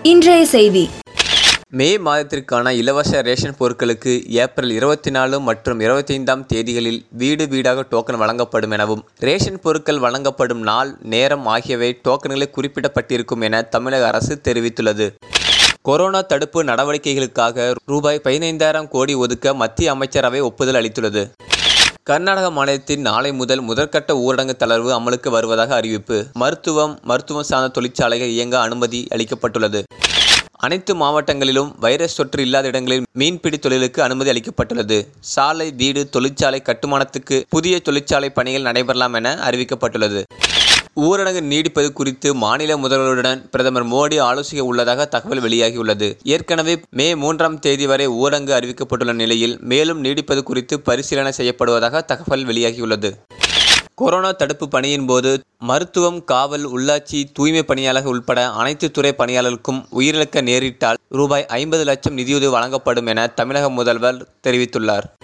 இன்றைய செய்தி மே மாதத்திற்கான இலவச ரேஷன் பொருட்களுக்கு ஏப்ரல் இருபத்தி நாலு மற்றும் இருபத்தைந்தாம் தேதிகளில் வீடு வீடாக டோக்கன் வழங்கப்படும் எனவும் ரேஷன் பொருட்கள் வழங்கப்படும் நாள் நேரம் ஆகியவை டோக்கன்களில் குறிப்பிடப்பட்டிருக்கும் என தமிழக அரசு தெரிவித்துள்ளது கொரோனா தடுப்பு நடவடிக்கைகளுக்காக ரூபாய் பதினைந்தாயிரம் கோடி ஒதுக்க மத்திய அமைச்சரவை ஒப்புதல் அளித்துள்ளது கர்நாடக மாநிலத்தில் நாளை முதல் முதற்கட்ட ஊரடங்கு தளர்வு அமலுக்கு வருவதாக அறிவிப்பு மருத்துவம் மருத்துவம் சார்ந்த தொழிற்சாலைகள் இயங்க அனுமதி அளிக்கப்பட்டுள்ளது அனைத்து மாவட்டங்களிலும் வைரஸ் தொற்று இல்லாத இடங்களில் மீன்பிடி தொழிலுக்கு அனுமதி அளிக்கப்பட்டுள்ளது சாலை வீடு தொழிற்சாலை கட்டுமானத்துக்கு புதிய தொழிற்சாலை பணிகள் நடைபெறலாம் என அறிவிக்கப்பட்டுள்ளது ஊரடங்கு நீடிப்பது குறித்து மாநில முதல்வருடன் பிரதமர் மோடி ஆலோசிக்க உள்ளதாக தகவல் வெளியாகியுள்ளது ஏற்கனவே மே மூன்றாம் தேதி வரை ஊரடங்கு அறிவிக்கப்பட்டுள்ள நிலையில் மேலும் நீடிப்பது குறித்து பரிசீலனை செய்யப்படுவதாக தகவல் வெளியாகியுள்ளது கொரோனா தடுப்பு பணியின் போது மருத்துவம் காவல் உள்ளாட்சி தூய்மை பணியாளர்கள் உட்பட அனைத்து துறை பணியாளர்களுக்கும் உயிரிழக்க நேரிட்டால் ரூபாய் ஐம்பது லட்சம் நிதியுதவி வழங்கப்படும் என தமிழக முதல்வர் தெரிவித்துள்ளார்